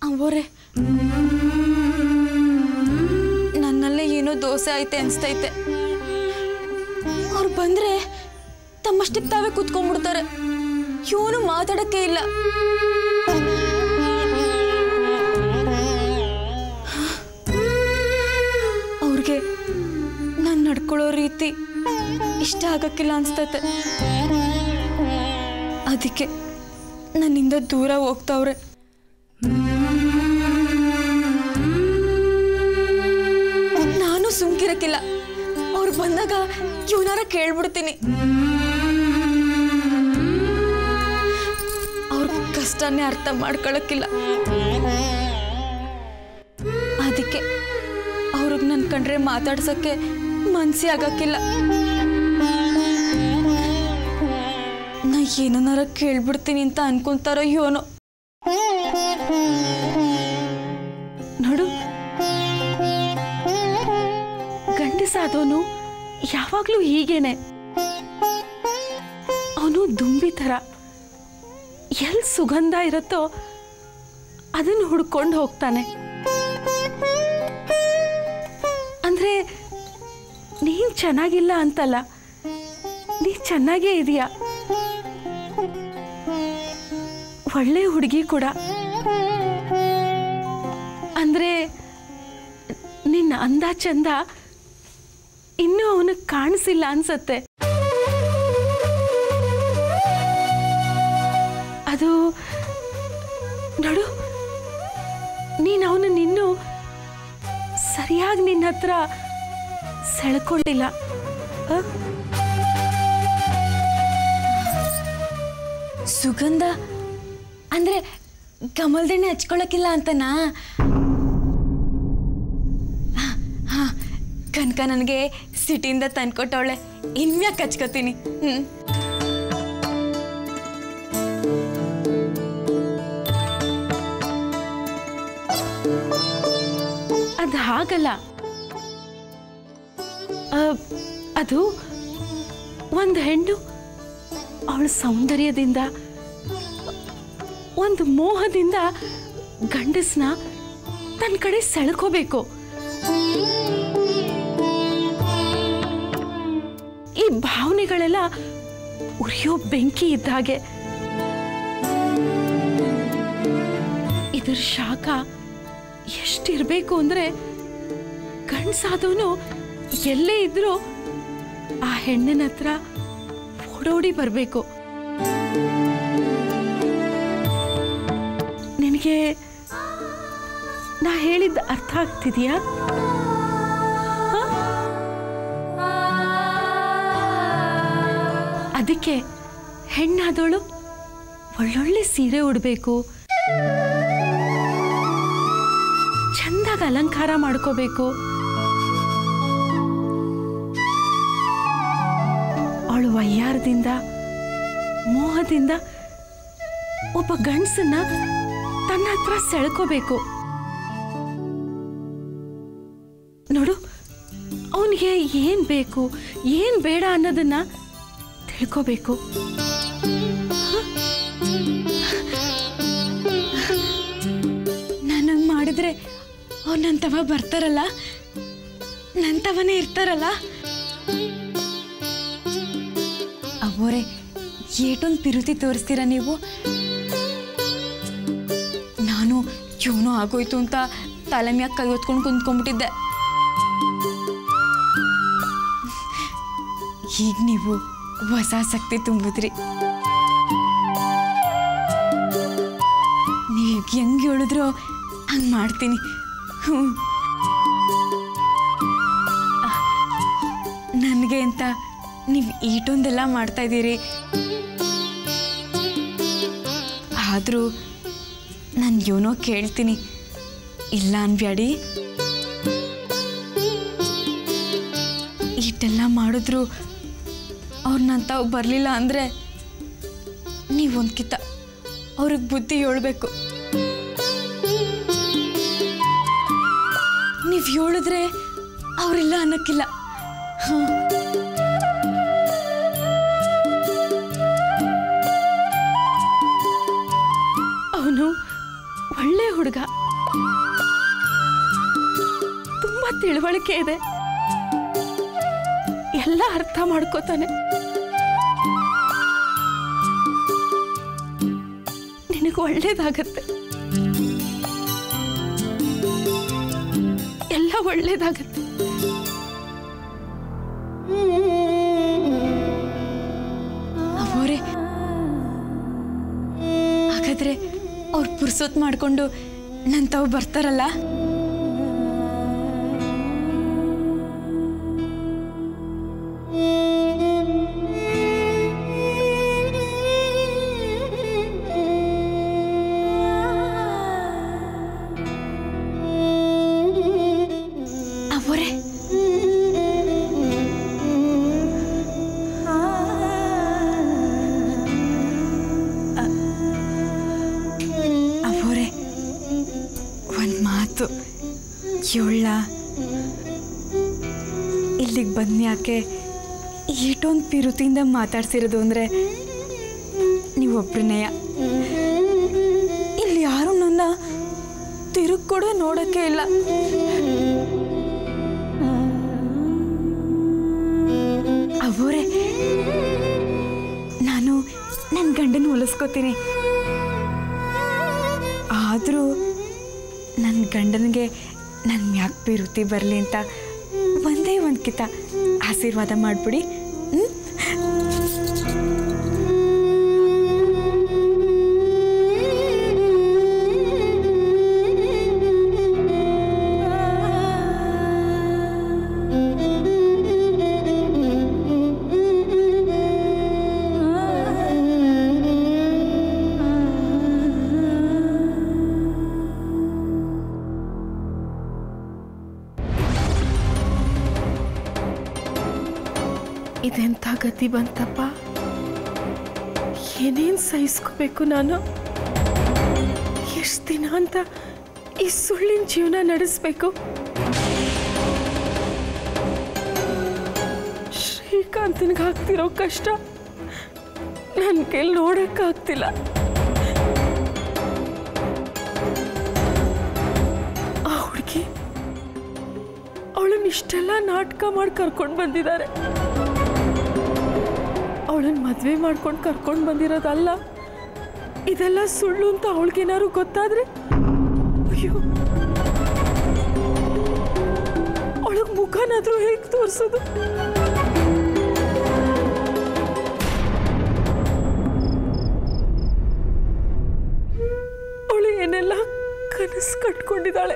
ಅವರೇ ನನ್ನಲ್ಲೇ ಏನೋ ದೋಸೆ ಐತೆ ಅನಿಸ್ತೈತೆ ಅವ್ರು ಬಂದ್ರೆ ತಮ್ಮಷ್ಟಕ್ಕೆ ತಾವೇ ಕೂತ್ಕೊಂಡ್ಬಿಡ್ತಾರೆ ಇವನು ಮಾತಾಡಕ್ಕೆ ಇಲ್ಲ ಅವ್ರಿಗೆ ನಾನು ನಡ್ಕೊಳ್ಳೋ ರೀತಿ ಇಷ್ಟ ಆಗಕ್ಕಿಲ್ಲ ಅನ್ಸ್ತೈತೆ ಅದಕ್ಕೆ ನನ್ನಿಂದ ದೂರ ಹೋಗ್ತಾವ್ರೆ ನಾನು ಸುಮ್ಕಿರಕ್ಕಿಲ್ಲ ಅವ್ರು ಬಂದಾಗ ಇವನಾರ ಕೇಳ್ಬಿಡ್ತೀನಿ ಅವ್ರ ಕಷ್ಟನೇ ಅರ್ಥ ಮಾಡ್ಕೊಳಕ್ಕಿಲ್ಲ ಅದಕ್ಕೆ ಅವ್ರಿಗೆ ನನ್ ಕಂಡ್ರೆ ಮಾತಾಡ್ಸಕ್ಕೆ ಮನ್ಸಿ ಆಗಕ್ಕಿಲ್ಲ ನಾ ಏನನ್ನಾರ ಕೇಳ್ಬಿಡ್ತೀನಿ ಅಂತ ಅನ್ಕೊಂತಾರೋ ಯೋನೋ ನೋಡು ಗಂಡಸಾದವನು ಯಾವಾಗಲೂ ಹೀಗೇನೆ ಅವನು ದುಂಬಿ ಥರ ಎಲ್ಲಿ ಸುಗಂಧ ಇರುತ್ತೋ ಅದನ್ನು ಹುಡ್ಕೊಂಡು ಹೋಗ್ತಾನೆ ಅಂದರೆ ನೀನು ಚೆನ್ನಾಗಿಲ್ಲ ಅಂತಲ್ಲ ನೀ ಚೆನ್ನಾಗೇ ಇದೆಯಾ ಒಳ್ಳೆ ಹುಡುಗಿ ಕೂಡ ಅಂದರೆ ನಿನ್ನ ಅಂದ ಚಂದ ಇನ್ನೂ ಅವನಿಗೆ ಕಾಣಿಸಿಲ್ಲ ಅನ್ಸತ್ತೆ ಅದು ನೋಡು ನೀನು ಅವನನ್ನ ಇನ್ನೂ ಸರಿಯಾಗಿ ನಿನ್ನ ಹತ್ರ ಸೆಳ್ಕೊಂಡಿಲ್ಲ ಆ? ಸುಗಂಧ ಅಂದ್ರೆ ಕಮಲ್ದೆಣ್ಣೆ ಹಚ್ಕೊಳಕ್ಕಿಲ್ಲ ಅಂತನಾ ಹಾ, ಹಾ ಕನಕ ನನಗೆ ಸಿಟಿಯಿಂದ ತಂದ್ಕೊಟ್ಟವಳೆ ಇನ್ಮ್ಯಾಕ್ ಹಚ್ಕೋತೀನಿ ಹ್ಮ್ ಅದು ಹಾಗಲ್ಲ ಆ, ಅದು ಒಂದು ಹೆಣ್ಣು ಅವಳ ಸೌಂದರ್ಯದಿಂದ ಒಂದು ಮೋಹದಿಂದ ಗಂಡಸ್ನ ತನ್ನ ಕಡೆ ಸೆಳ್ಕೋಬೇಕು ಈ ಭಾವನೆಗಳೆಲ್ಲ ಉರಿಯೋ ಬೆಂಕಿ ಇದ್ದ ಹಾಗೆ ಇದ್ರ ಶಾಖ ಎಷ್ಟಿರ್ಬೇಕು ಅಂದ್ರೆ ಗಂಡ್ಸಾದವನು ಎಲ್ಲೇ ಇದ್ರೂ ಆ ಹೆಣ್ಣಿನ ಹತ್ರ ಓಡೋಡಿ ಬರಬೇಕು ನಿನಗೆ ನಾ ಹೇಳಿದ್ದ ಅರ್ಥ ಆಗ್ತಿದೆಯಾ ಅದಕ್ಕೆ ಹೆಣ್ಣಾದವಳು ಒಳ್ಳೊಳ್ಳೆ ಸೀರೆ ಉಡಬೇಕು ಚಂದಾಗಿ ಅಲಂಕಾರ ಮಾಡ್ಕೋಬೇಕು ಅವಳು ವಯ್ಯಾರದಿಂದ ಮೋಹದಿಂದ ಒಬ್ಬ ಗಂಡಸನ್ನ ತನ್ನ ಹತ್ರ ಸೆಳ್ಕೋಬೇಕು ನೋಡು ಅವನಿಗೆ ಏನ್ ಬೇಕು ಏನ್ ಬೇಡ ಅನ್ನೋದನ್ನ ತಿಳ್ಕೋಬೇಕು ನನಗೆ ಮಾಡಿದ್ರೆ ಅವ್ರು ನನ್ನ ತವ ಬರ್ತಾರಲ್ಲ ನನ್ನ ತವನೇ ಇರ್ತಾರಲ್ಲ ಅವರೇ ಏಟೊಂದು ಪಿರುತಿ ತೋರಿಸ್ತೀರ ನೀವು ನಾನು ಏನೋ ಆಗೋಯ್ತು ಅಂತ ತಲೆ ಮ್ಯಾಗ ಕೈ ಹೊತ್ಕೊಂಡು ಕುಂತ್ಕೊಂಡ್ಬಿಟ್ಟಿದ್ದೆ ಈಗ ನೀವು ಹೊಸ ಶಕ್ತಿ ತುಂಬಿದ್ರಿ ನೀವು ಹೆಂಗೆ ಹೇಳಿದ್ರು ಹಂಗೆ ಮಾಡ್ತೀನಿ ಹ್ಞೂ ನನಗೆ ಅಂತ ನೀವು ಈಟೊಂದೆಲ್ಲ ಮಾಡ್ತಾ ಇದ್ದೀರಿ ಆದರೂ ನಾನು ಏನೋ ಕೇಳ್ತೀನಿ ಇಲ್ಲ ಅನ್ಬ್ಯಾಡಿ ಇಷ್ಟೆಲ್ಲ ಮಾಡಿದ್ರು ಅವ್ರು ನನ್ನ ತಾವು ಬರಲಿಲ್ಲ ಅಂದರೆ ನೀವೊಂದು ಕಿತ್ತ ಅವ್ರಿಗೆ ಬುದ್ಧಿ ಹೇಳ್ಬೇಕು ನೀವು ಹೇಳಿದ್ರೆ ಅವರಿಲ್ಲ ಅನ್ನಕ್ಕಿಲ್ಲ ಹಾಂ ಅವನು ಒಳ್ಳೆ ಹುಡುಗ ತುಂಬಾ ತಿಳುವಳಿಕೆ ಇದೆ ಎಲ್ಲ ಅರ್ಥ ಮಾಡ್ಕೋತಾನೆ ನಿನಗೆ ಒಳ್ಳೇದಾಗತ್ತೆ ಎಲ್ಲ ಒಳ್ಳೇದಾಗತ್ತೆ ಅವರೇ ಹಾಗಾದ್ರೆ ಅವ್ರು ಪುರ್ಸೊತ್ ಮಾಡ್ಕೊಂಡು ನನ್ನ ತಾವು ಬರ್ತಾರಲ್ಲ ಅವರೇ ಅವರೇ ಒಂದು ಮಾತು ಏಳ ಇಲ್ಲಿಗೆ ಬಂದು ಯಾಕೆ ಈಟೊಂದು ಪಿರುತಿಯಿಂದ ಮಾತಾಡ್ಸಿರೋದು ಅಂದರೆ ನೀವೊಬ್ಬರನ್ನೆಯ ಇಲ್ಲಿ ಯಾರು ನನ್ನ ತಿರುಗಿ ಕೂಡ ನೋಡೋಕ್ಕೆ ಇಲ್ಲ ಅವರೇ ನಾನು ನನ್ನ ಗಂಡನ ಹೊಲಿಸ್ಕೋತೀನಿ ಆದರೂ ನನ್ನ ಗಂಡನಿಗೆ ನನ್ನ ಮ್ಯಾಕ್ ಪಿರುತಿ ಬರಲಿ ಅಂತ ಒಂದೇ ಒಂದು ಕಿತ ಆಶೀರ್ವಾದ ಮಾಡಿಬಿಡಿ ಇದೆಂಥ ಗತಿ ಬಂತಪ್ಪ ಏನೇನು ಸಹಿಸ್ಕೋಬೇಕು ನಾನು ಎಷ್ಟು ದಿನ ಅಂತ ಈ ಸುಳ್ಳಿನ ಜೀವನ ನಡೆಸ್ಬೇಕು ಶ್ರೀಕಾಂತನಿಗೆ ಆಗ್ತಿರೋ ಕಷ್ಟ ನನ್ನ ಕೈಲಿ ನೋಡಕ್ಕಾಗ್ತಿಲ್ಲ ಆ ಹುಡುಗಿ ಅವಳನ್ನ ಇಷ್ಟೆಲ್ಲ ನಾಟಕ ಮಾಡಿ ಕರ್ಕೊಂಡು ಬಂದಿದ್ದಾರೆ ಅವಳನ್ನ ಮದುವೆ ಮಾಡ್ಕೊಂಡು ಕರ್ಕೊಂಡು ಬಂದಿರೋದಲ್ಲ ಇದೆಲ್ಲ ಸುಳ್ಳು ಅಂತ ಅವಳಿಗೇನಾದ್ರು ಗೊತ್ತಾದ್ರೆ ಅಯ್ಯೋ ಅವಳಿಗೆ ಮುಖನಾದ್ರೂ ಹೇಗೆ ತೋರಿಸೋದು ಅವಳು ಏನೆಲ್ಲ ಕನಸು ಕಟ್ಕೊಂಡಿದ್ದಾಳೆ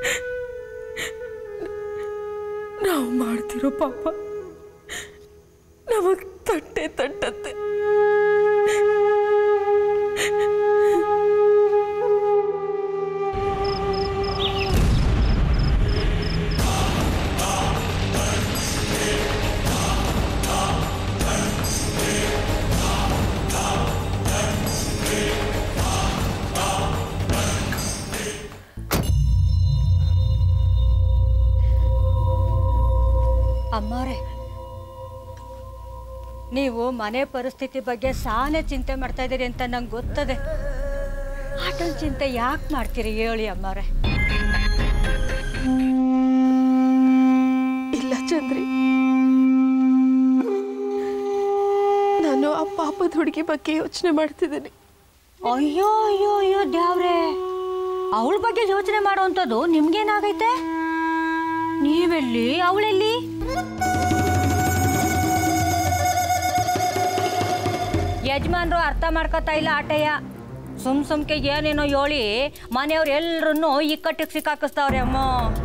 ನಾವು ಮಾಡ್ತಿರೋ ಪಾಪ ನಮಗ್ ತಟ್ಟೆ ತಟ್ಟತ್ತೆ ಅಮ್ಮವ್ರೆ ನೀವು ಮನೆ ಪರಿಸ್ಥಿತಿ ಬಗ್ಗೆ ಸಾನೆ ಚಿಂತೆ ಮಾಡ್ತಾ ಇದ್ದೀರಿ ಅಂತ ನಂಗೆ ಗೊತ್ತದೆ ಆಟದ ಚಿಂತೆ ಯಾಕೆ ಮಾಡ್ತೀರಿ ಹೇಳಿ ಅಮ್ಮವ್ರೆ ಇಲ್ಲ ಚಂದ್ರಿ ನಾನು ಆ ಪಾಪದ ಹುಡುಗಿ ಬಗ್ಗೆ ಯೋಚನೆ ಮಾಡ್ತಿದ್ದೀನಿ ಅಯ್ಯೋ ಅಯ್ಯೋ ಅಯ್ಯೋ ದ್ಯಾವ್ರೆ ಅವಳ ಬಗ್ಗೆ ಯೋಚನೆ ಮಾಡೋವಂಥದ್ದು ನಿಮ್ಗೇನಾಗೈತೆ ನೀವೆಲ್ಲಿ ಅವಳೆಲ್ಲಿ ಯಜಮಾನ್ರು ಅರ್ಥ ಮಾಡ್ಕೊತಾ ಇಲ್ಲ ಆಟಯ್ಯ ಸುಮ್ ಸುಮ್ಕೆ ಏನೇನೋ ಹೇಳಿ ಮನೆಯವ್ರು ಎಲ್ರನ್ನೂ ಇಕ್ಕಟ್ಟಿಗೆ ಸಿಕ್ಕಾಕಿಸ್ತಾವ್ರೆ ಅಮ್ಮ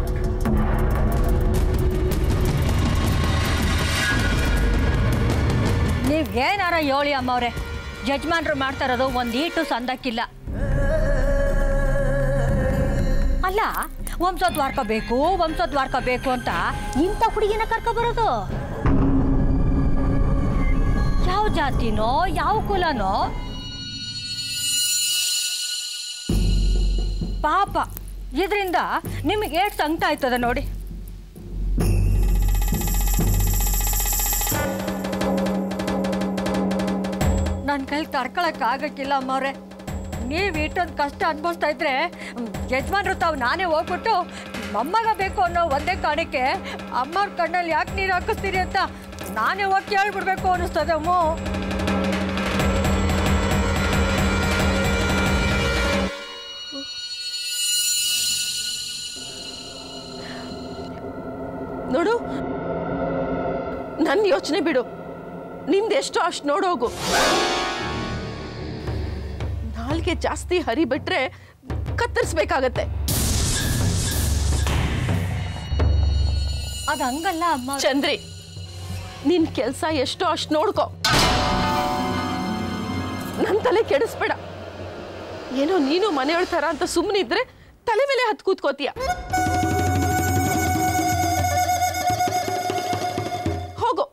ನೀವೇನಾರ ಹೇಳಿ ಅಮ್ಮವ್ರೆ ಯಜಮಾನ್ರು ಮಾಡ್ತಾ ಇರೋದು ಒಂದು ಈಟು ಸಂದಕ್ಕಿಲ್ಲ ಅಲ್ಲ ವಂಶೋದ್ವಾರ್ಕ ಬೇಕು ವಂಶೋದ್ವಾರ್ಕ ಬೇಕು ಅಂತ ಇಂಥ ಹುಡುಗಿನ ಕರ್ಕೊ ಬರೋದು ಯಾವ ಜಾತಿನೋ ಯಾವ ಕುಲನೋ ಪಾಪ ಇದರಿಂದ ನಿಮಗೆ ಏಟ್ ಸಂಕಟ ಆಯ್ತದ ನೋಡಿ ನನ್ನ ಕೈಲಿ ತಡ್ಕೊಳಕ್ ಆಗಕ್ಕಿಲ್ಲ ಅಮ್ಮವ್ರೆ ನೀವು ಇಷ್ಟೊಂದು ಕಷ್ಟ ಅನ್ಭವಿಸ್ತಾ ಇದ್ರೆ ಮ್, ಯಜಮಾನ್ರು ತಾವು ನಾನೇ ಹೋಗ್ಬಿಟ್ಟು ಮೊಮ್ಮಗ ಬೇಕು ಅನ್ನೋ ಒಂದೇ ಕಾರಣಕ್ಕೆ ಅಮ್ಮವ್ರ ಕಣ್ಣಲ್ಲಿ ಯಾಕೆ ನೀರು ಹಾಕಿಸ್ತೀರಿ ಅಂತ ನಾನೇ ಹೋಗಿ ಕೇಳ್ಬಿಡ್ಬೇಕು ಅನ್ನಿಸ್ತದೆ ಅಮ್ಮ ನೋಡು ನನ್ನ ಯೋಚನೆ ಬಿಡು ನಿಂದು ಎಷ್ಟೋ ಅಷ್ಟು ನೋಡೋಗು ನಾಲ್ಗೆ ಜಾಸ್ತಿ ಹರಿಬಿಟ್ರೆ ಕತ್ತರಿಸ್ಬೇಕಾಗತ್ತೆ ಅದು ಹಂಗಲ್ಲ ಅಮ್ಮ ಚಂದ್ರಿ ನಿನ್ ಕೆಲಸ ಎಷ್ಟೋ ಅಷ್ಟು ನೋಡ್ಕೊ ನನ್ನ ತಲೆ ಕೆಡಿಸ್ಬೇಡ ಏನೋ ನೀನು ಮನೆಯೊಳ ಥರ ಅಂತ ಸುಮ್ಮನಿದ್ರೆ ತಲೆ ಮೇಲೆ ಹತ್ತು ಕೂತ್ಕೋತೀಯ ಹೋಗು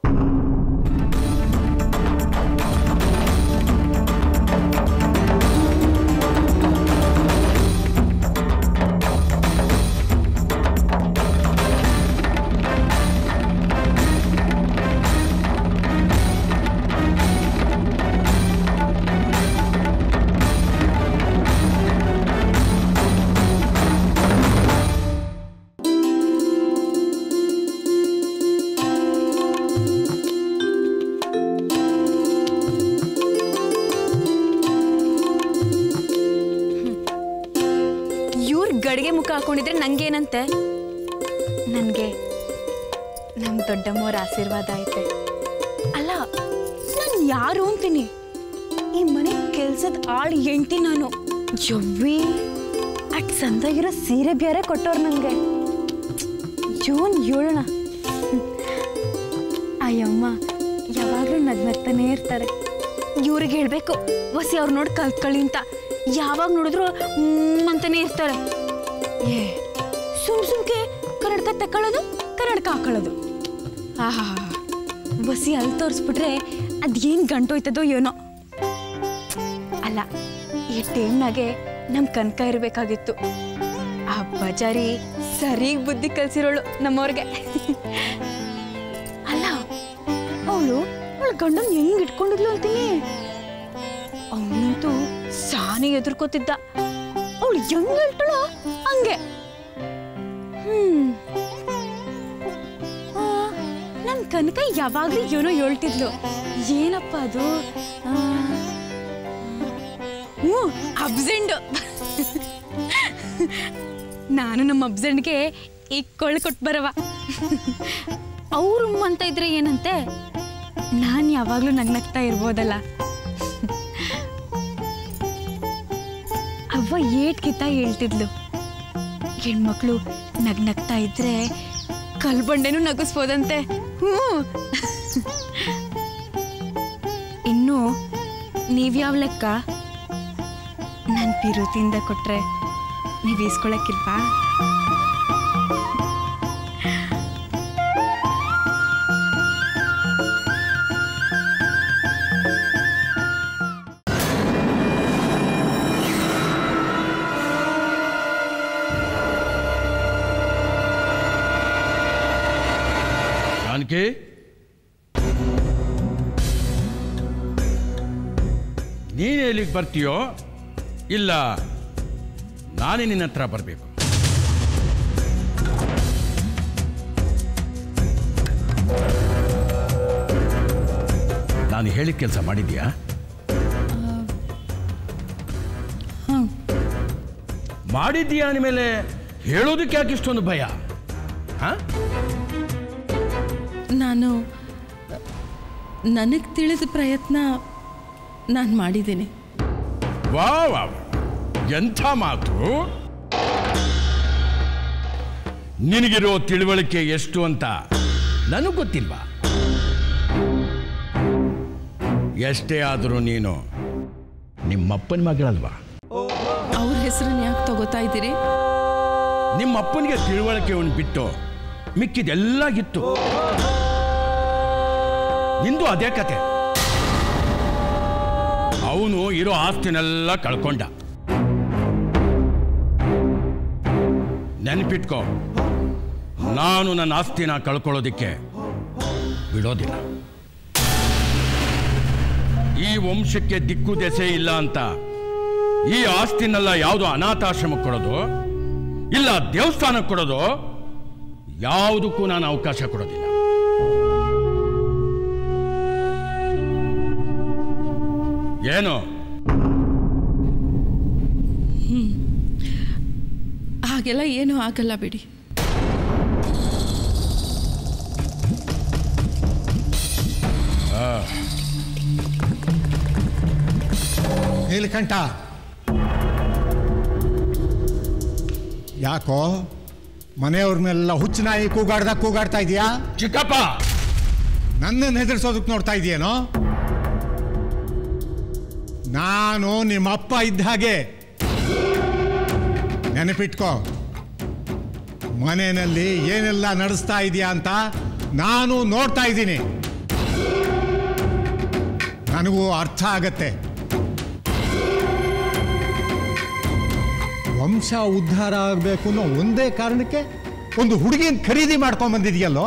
ಇವ್ರ ಗಡಿಗೆ ಮುಖ ಹಾಕೊಂಡಿದ್ರೆ ನಂಗೇನಂತೆ ನನಗೆ ನಮ್ಮ ದೊಡ್ಡಮ್ಮವ್ರ ಆಶೀರ್ವಾದ ಐತೆ ಅಲ್ಲ ನಾನು ಯಾರು ಅಂತೀನಿ ಈ ಮನೆ ಕೆಲ್ಸದ ಆಳು ಎಂಟಿ ನಾನು ಜವ್ವಿ ಅಟ್ ಸಂದಾಗಿರೋ ಸೀರೆ ಬೇರೆ ಕೊಟ್ಟವ್ರು ನನಗೆ ಜೂನ್ ಏಳಣ ಅಯ್ಯಮ್ಮ ಯಾವಾಗಲೂ ನಗ್ನಗ್ತಾನೆ ಇರ್ತಾರೆ ಇವ್ರಿಗೆ ಹೇಳ್ಬೇಕು ವಸಿ ಅವ್ರು ನೋಡಿ ಕಲ್ತ್ಕೊಳ್ಳಿ ಅಂತ ಯಾವಾಗ ನೋಡಿದ್ರು ಹ್ಮ್ ಅಂತಾನೆ ಇರ್ತಾರೆ ಏ ಸುಮ್ ಸುಮ್ಕೆ ಕನ್ನಡಕ ತಕೊಳ್ಳೋದು ಕನ್ನಡಕ ಹಾಕೊಳ್ಳೋದು ಆಹಾ ಬಸಿ ಅಲ್ಲಿ ತೋರಿಸ್ಬಿಟ್ರೆ ಅದೇನು ಗಂಟೋಯ್ತದೋ ಏನೋ ಅಲ್ಲ ಈ ಟೈಮ್ನಾಗೆ ನಮ್ಮ ಕನಕ ಇರಬೇಕಾಗಿತ್ತು ಆ ಬಜಾರಿ ಸರಿಗ್ ಬುದ್ಧಿ ಕಲ್ಸಿರೋಳು ನಮ್ಮವ್ರಿಗೆ ಅಲ್ಲ ಅವಳು ಅವಳ ಗಂಡನ್ ಹೆಂಗ್ ಇಟ್ಕೊಂಡಿದ್ಲು ಅಂತೀನಿ ಅವನಂತೂ ಸಾನೆ ಎದುರ್ಕೋತಿದ್ದ ಅವಳು ಹೆಂಗ್ ಹೇಳ್ತಾಳೋ ಹಂಗೆ ಹ್ಮ್ ಆ, ನನ್ ಕನಕ ಯಾವಾಗ್ಲೂ ಏನೋ ಹೇಳ್ತಿದ್ಲು ಏನಪ್ಪ ಅದು ಆ, ಹ್ಞೂ ಅಬ್ಸೆಂಡ್ ನಾನು ನಮ್ಮ ಅಬ್ಸೆಂಡ್ಗೆ ಈಗ ಕೊಳ್ಳು ಕೊಟ್ಟು ಬರವ ಅವ್ರು ಹ್ಞೂ ಅಂತ ಇದ್ರೆ ಏನಂತೆ ನಾನು ಯಾವಾಗಲೂ ನಗ್ನಗ್ತಾ ಇರ್ಬೋದಲ್ಲ ಅವ್ವ ಏಟ್ ಕಿತ್ತ ಹೇಳ್ತಿದ್ಲು ಹೆಣ್ಮಕ್ಳು ನಗ್ನಗ್ತಾ ಇದ್ರೆ ಕಲ್ಬಂಡೆನೂ ನಗಿಸ್ಬೋದಂತೆ ಹ್ಞೂ ಇನ್ನು ನೀವ್ಯಾವ ಲೆಕ್ಕ ನಾನು ಪಿರುತಿಯಿಂದ ಕೊಟ್ರೆ ನೀವು ಈಸ್ಕೊಳಕ್ಕಿಲ್ವಾ ಜಾನಕಿ ನೀನು ಎಲ್ಲಿಗೆ ಬರ್ತೀಯೋ ಇಲ್ಲ ನಾನೇ ನಿನ್ನ ಹತ್ರ ಬರಬೇಕು ನಾನು ಹೇಳಿದ ಕೆಲಸ ಮಾಡಿದ್ಯಾ ಮಾಡಿದ್ಯಾ ಅಂದಮೇಲೆ ಹೇಳೋದಕ್ಕೆ ಯಾಕೆ ಇಷ್ಟೊಂದು ಭಯ ಹಾ ನಾನು ನನಗೆ ತಿಳಿದ ಪ್ರಯತ್ನ ನಾನು ಮಾಡಿದ್ದೀನಿ ವಾ ವಾ ವಾ. ಎಂಥ ಮಾತು ನಿನಗಿರೋ ತಿಳುವಳಿಕೆ ಎಷ್ಟು ಅಂತ ನನಗೆ ಗೊತ್ತಿಲ್ವಾ ಎಷ್ಟೇ ಆದರೂ ನೀನು ನಿಮ್ಮಪ್ಪನ ಮಗಳಲ್ವಾ ಅವ್ರ ಹೆಸರನ್ನ ಯಾಕೆ ತಗೋತಾ ಇದ್ದೀರಿ ನಿಮ್ಮಪ್ಪನಿಗೆ ತಿಳುವಳಿಕೆ ಅವನು ಬಿಟ್ಟು ಮಿಕ್ಕಿದೆಲ್ಲ ಇತ್ತು ನಿಂದು ಅದೇ ಕತೆ ಅವನು ಇರೋ ಆಸ್ತಿನೆಲ್ಲ ಕಳ್ಕೊಂಡ ನೆನ್ಪಿಟ್ಕೋ ನಾನು ನನ್ನ ಆಸ್ತಿನ ಕಳ್ಕೊಳ್ಳೋದಿಕ್ಕೆ ಬಿಡೋದಿಲ್ಲ ಈ ವಂಶಕ್ಕೆ ದಿಕ್ಕು ದೆಸೆ ಇಲ್ಲ ಅಂತ ಈ ಆಸ್ತಿನೆಲ್ಲ ಯಾವುದು ಅನಾಥಾಶ್ರಮಕ್ಕೆ ಕೊಡೋದು ಇಲ್ಲ ದೇವಸ್ಥಾನಕ್ಕೆ ಕೊಡೋದು ಯಾವುದಕ್ಕೂ ನಾನು ಅವಕಾಶ ಕೊಡೋದಿಲ್ಲ ಏನು ಹಾಗೆಲ್ಲ ಏನೂ ಆಗಲ್ಲ ಬಿಡಿ ನೀಲಕಂಠ ಯಾಕೋ ಮನೆಯವ್ರ ಮೇಲೆಲ್ಲ ಹುಚ್ಚು ನಾಯಿ ಕೂಗಾಡ್ದಾಗ ಕೂಗಾಡ್ತಾ ಇದೀಯಾ ಚಿಕ್ಕಪ್ಪ ನನ್ನನ್ನು ಹೆದರ್ಸೋದಕ್ಕೆ ನೋಡ್ತಾ ಇದೆಯೇನೋ ನಾನು ನಿಮ್ಮ ಅಪ್ಪ ಇದ್ದ ಹಾಗೆ ನೆನಪಿಟ್ಕೋ ಮನೆಯಲ್ಲಿ ಏನೆಲ್ಲ ನಡೆಸ್ತಾ ಇದೆಯಾ ಅಂತ ನಾನು ನೋಡ್ತಾ ಇದ್ದೀನಿ ನನಗೂ ಅರ್ಥ ಆಗತ್ತೆ ವಂಶ ಉದ್ಧಾರ ಆಗಬೇಕು ಅನ್ನೋ ಒಂದೇ ಕಾರಣಕ್ಕೆ ಒಂದು ಹುಡುಗಿನ ಖರೀದಿ ಮಾಡ್ಕೊಂಡ್ ಬಂದಿದೆಯಲ್ಲೋ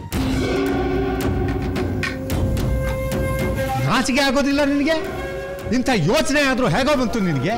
ನಾಚಿಕೆ ಆಗೋದಿಲ್ಲ ನಿನಗೆ ಇಂಥ ಯೋಚನೆ ಆದರೂ ಹೇಗೋ ಬಂತು ನಿನಗೆ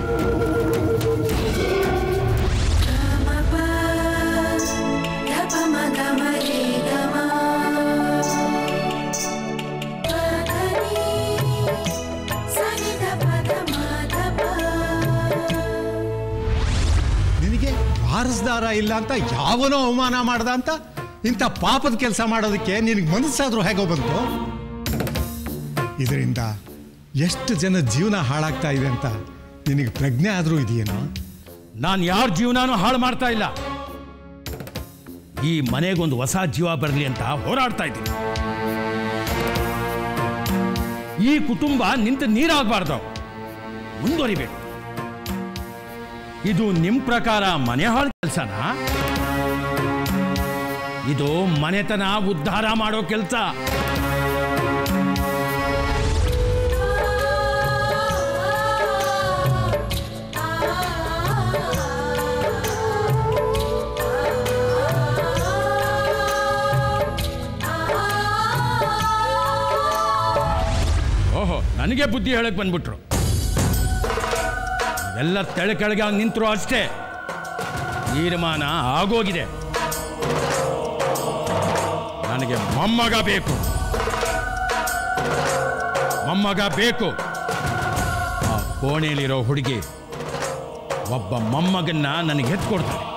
ನಿನಗೆ ವಾರಸ್ದಾರ ಇಲ್ಲ ಅಂತ ಯಾವನೋ ಅವಮಾನ ಮಾಡ್ದ ಅಂತ ಇಂಥ ಪಾಪದ ಕೆಲಸ ಮಾಡೋದಕ್ಕೆ ನಿನಗೆ ಮನಸ್ಸಾದ್ರೂ ಹೇಗೋ ಬಂತು ಇದರಿಂದ ಎಷ್ಟು ಜನ ಜೀವನ ಹಾಳಾಗ್ತಾ ಇದೆ ಅಂತ ನಿನಗೆ ಪ್ರಜ್ಞೆ ಆದರೂ ಇದೆಯೇನೋ ನಾನು ಯಾರ ಜೀವನಾನು ಹಾಳು ಮಾಡ್ತಾ ಇಲ್ಲ ಈ ಮನೆಗೊಂದು ಹೊಸ ಜೀವ ಬರಲಿ ಅಂತ ಹೋರಾಡ್ತಾ ಇದ್ದೀನಿ ಈ ಕುಟುಂಬ ನಿಂತು ನೀರಾಗಬಾರ್ದು ಮುಂದುವರಿಬೇಕು ಇದು ನಿಮ್ ಪ್ರಕಾರ ಮನೆ ಹಾಳು ಕೆಲಸನಾ ಇದು ಮನೆತನ ಉದ್ಧಾರ ಮಾಡೋ ಕೆಲಸ ಓಹೋ ನನಗೆ ಬುದ್ಧಿ ಹೇಳಕ್ ಬಂದ್ಬಿಟ್ರು ಎಲ್ಲ ತೆಳ ಕೆಳಗೆ ನಿಂತರು ಅಷ್ಟೇ ತೀರ್ಮಾನ ಆಗೋಗಿದೆ ನನಗೆ ಮೊಮ್ಮಗ ಬೇಕು ಮೊಮ್ಮಗ ಬೇಕು ಆ ಕೋಣೆಯಲ್ಲಿರೋ ಹುಡುಗಿ ಒಬ್ಬ ಮೊಮ್ಮಗನ್ನ ನನಗೆ ಎತ್ಕೊಡ್ತಾಳೆ